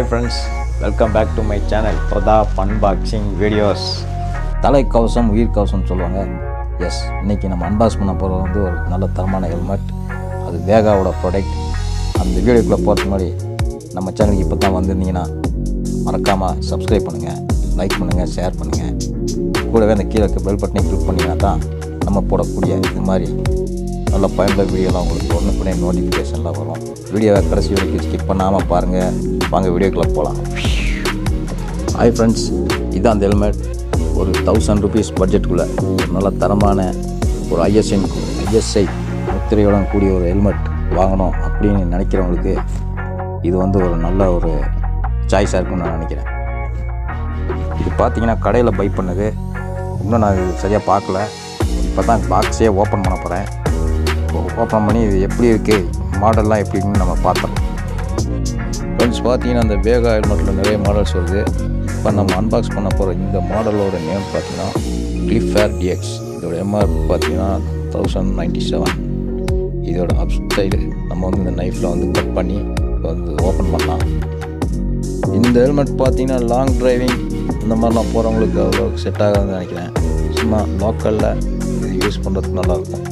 hi friends welcome back to my channel Prathap unboxing videos தலைக்கவசம் உயிர் கவசம் சொல்லுவாங்க எஸ் இன்னைக்கு நம்ம அன்பாக்ஸ் பண்ண போகிறது வந்து ஒரு நல்ல தரமான ஹெல்மெட் அது வேகாவோட ப்ராடக்ட் அந்த வீடியோக்குள்ளே போகிறதுக்கு முன்னாடி நம்ம சேனலுக்கு இப்போ தான் வந்திருந்தீங்கன்னா மறக்காமல் சப்ஸ்கிரைப் பண்ணுங்கள் லைக் பண்ணுங்கள் ஷேர் பண்ணுங்கள் கூடவே அந்த கீழே இருக்க பெல் பட்டனை கிளிக் பண்ணிங்கன்னா தான் நம்ம போடக்கூடிய இது மாதிரி நல்ல பயனுள்ள வீடியோலாம் உங்களுக்கு உடனுக்குடனே நோட்டிஃபிகேஷன்லாம் வரும் வீடியோவை கடைசி வரைக்கும் ஸ்கிப் பண்ணாமல் பாருங்கள் வாங்க வீடியோக்குள்ளே போகலாம் ஹாய் ஃப்ரெண்ட்ஸ் இதுதான் அந்த ஹெல்மெட் ஒரு தௌசண்ட் ருபீஸ் பட்ஜெட்டுக்குள்ளே ஒரு நல்ல தரமான ஒரு ஐஎஸ்என் ஐஎஸ்ஐ முத்திரையுடன் கூடிய ஒரு ஹெல்மெட் வாங்கணும் அப்படின்னு நினைக்கிறவங்களுக்கு இது வந்து ஒரு நல்ல ஒரு சாய்ஸாக இருக்கும்னு நான் நினைக்கிறேன் இது பார்த்தீங்கன்னா கடையில் பை பண்ணது இன்னும் நான் இது சரியாக பார்க்கல இப்போ தான் பாக்ஸே ஓப்பன் பண்ண போகிறேன் ஓப்பன் பண்ணி இது எப்படி இருக்குது மாடல்லாம் எப்படி இருக்குன்னு நம்ம பார்த்தோம் ஃப்ரெண்ட்ஸ் பார்த்தீங்கன்னா அந்த வேகா ஹெல்மெட்டில் நிறைய மாடல்ஸ் வருது இப்போ நம்ம அன்பாக்ஸ் பண்ண போகிற இந்த மாடலோட நேம் பார்த்தீங்கன்னா கிளிஃபேர் டிஎக்ஸ் இதோட எம்ஆர்பி பார்த்தீங்கன்னா தௌசண்ட் நைன்டி செவன் இதோட அப் சைடு நம்ம வந்து இந்த நைஃப்பில் வந்து கட் பண்ணி இப்போ வந்து ஓப்பன் பண்ணலாம் இந்த ஹெல்மெட் பார்த்தீங்கன்னா லாங் டிரைவிங் இந்த மாதிரிலாம் போகிறவங்களுக்கு அவ்வளோ செட் ஆகாதுன்னு நினைக்கிறேன் சும்மா லோக்கலில் இது யூஸ் பண்ணுறதுக்கு நல்லாயிருக்கும்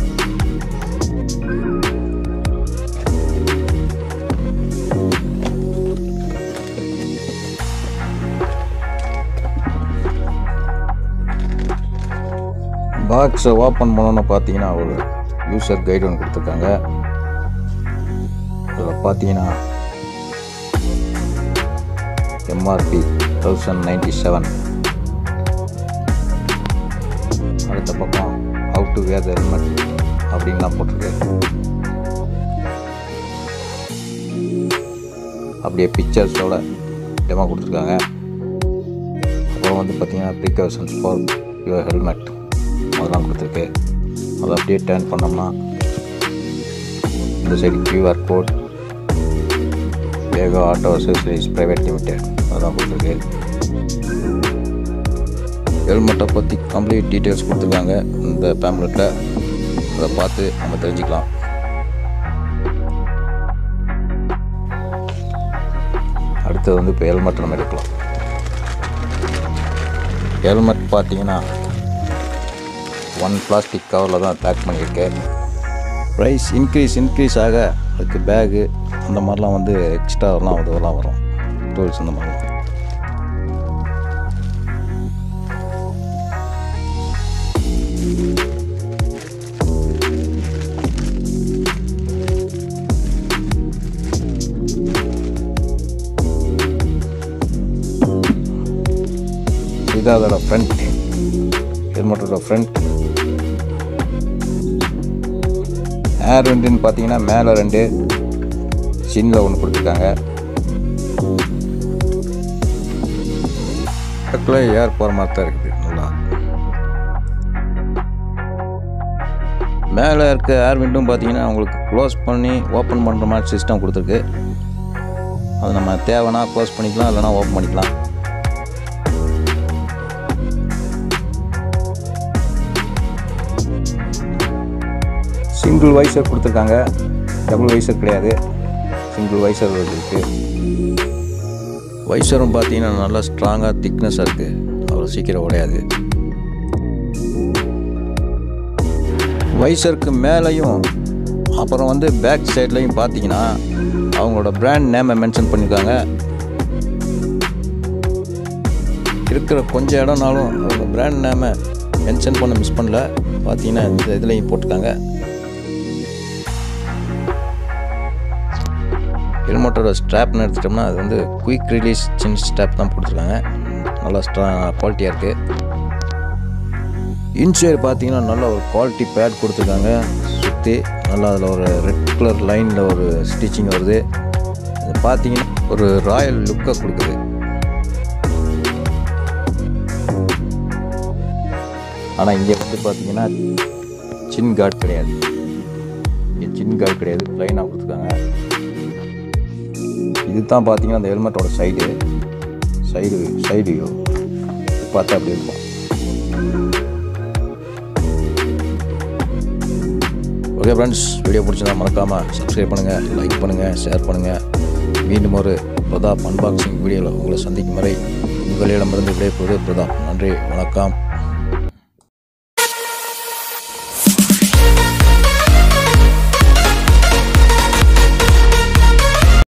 பாக்ஸை ஓப்பன் பண்ணோன்னு பார்த்தீங்கன்னா ஒரு யூசர் கைடு ஒன்று கொடுத்துருக்காங்க அதில் பார்த்தீங்கன்னா எம்ஆர்பி தௌசண்ட் நைன்டி செவன் அடுத்த பக்கம் how to wear the helmet அப்படின்லாம் போட்டிருக்கு அப்படியே பிக்சர்ஸோட டெமோ கொடுத்துருக்காங்க அப்புறம் வந்து பார்த்தீங்கன்னா ப்ரிகாஷன்ஸ் ஃபார் யுவர் ஹெல்மெட் அதெல்லாம் கொடுத்துருக்கு அதை அப்படியே டேர்ன் பண்ணோம்னா இந்த side QR code Vega auto அசோசியேஸ் ப்ரைவேட் லிமிடெட் அதெல்லாம் கொடுத்துருக்கு ஹெல்மெட்டை பற்றி கம்ப்ளீட் டீட்டெயில்ஸ் கொடுத்துருக்காங்க இந்த பேம்லெட்டில் அதை பார்த்து நம்ம தெரிஞ்சுக்கலாம் அடுத்தது வந்து இப்போ ஹெல்மெட் நம்ம எடுக்கலாம் ஹெல்மெட் பார்த்தீங்கன்னா ஒன் பிளாஸ்டிக் கவரில் தான் பேக் பண்ணியிருக்கேன் ப்ரைஸ் இன்க்ரீஸ் இன்க்ரீஸ் ஆக அதுக்கு பேகு அந்த மாதிரிலாம் வந்து எக்ஸ்ட்ராலாம் இதெல்லாம் வரும் டூல்ஸ் இந்த மாதிரிலாம் இது அதோட ஃப்ரண்ட் ஹெல்மெட்டோட ஃப்ரண்ட் ஏர் ரெண்டுன்னு பார்த்தீங்கன்னா மேலே ரெண்டு சின்னில் ஒன்று கொடுத்துருக்காங்க பக்கத்தில் ஏர் போகிற மாதிரி தான் இருக்குது நல்லா மேலே இருக்க ஏர் விண்டும் பார்த்தீங்கன்னா உங்களுக்கு க்ளோஸ் பண்ணி ஓப்பன் பண்ணுற மாதிரி சிஸ்டம் கொடுத்துருக்கு அது நம்ம தேவைன்னா க்ளோஸ் பண்ணிக்கலாம் இல்லைனா ஓப்பன் பண்ணிக்கலாம் சிங்கிள் வைசர் கொடுத்துருக்காங்க டபுள் வைசர் கிடையாது சிங்கிள் வைசர் இருக்குது வைசரும் பார்த்தீங்கன்னா நல்லா ஸ்ட்ராங்காக திக்னஸாக இருக்குது அவ்வளோ சீக்கிரம் உடையாது வைசருக்கு மேலேயும் அப்புறம் வந்து பேக் சைட்லையும் பார்த்தீங்கன்னா அவங்களோட பிராண்ட் நேமை மென்ஷன் பண்ணியிருக்காங்க இருக்கிற கொஞ்சம் இடம்னாலும் அவங்க பிராண்ட் நேமை மென்ஷன் பண்ண மிஸ் பண்ணல பார்த்தீங்கன்னா இந்த இதுலேயும் போட்டிருக்காங்க ஹெல்மெட்டோட ஸ்ட்ராப்னு எடுத்துட்டோம்னா அது வந்து குயிக் ரிலீஸ் சின்ன ஸ்ட்ராப் தான் கொடுத்துருக்காங்க நல்லா ஸ்ட்ரா குவாலிட்டியாக இருக்குது இன்சைடு பார்த்தீங்கன்னா நல்ல ஒரு குவாலிட்டி பேட் கொடுத்துருக்காங்க சுற்றி நல்லா அதில் ஒரு ரெட் கலர் லைனில் ஒரு ஸ்டிச்சிங் வருது இது பார்த்தீங்கன்னா ஒரு ராயல் லுக்கை கொடுக்குது ஆனால் இங்கே வந்து பார்த்தீங்கன்னா சின் கார்டு கிடையாது இங்கே சின் கார்டு கிடையாது ப்ளைனாக கொடுத்துருக்காங்க இது தான் பார்த்தீங்கன்னா அந்த ஹெல்மெட்டோட சைடு சைடு சைடு வியூ பார்த்தா அப்படி இருக்கும் ஓகே ஃப்ரெண்ட்ஸ் வீடியோ பிடிச்சதா மறக்காமல் சப்ஸ்கிரைப் பண்ணுங்கள் லைக் பண்ணுங்கள் ஷேர் பண்ணுங்கள் மீண்டும் ஒரு பிரதாப் அன்பாக்சிங் வீடியோவில் உங்களை சந்திக்கும் வரை உங்களிடமிருந்து விடைபெறுவது பிரதாப் நன்றி வணக்கம்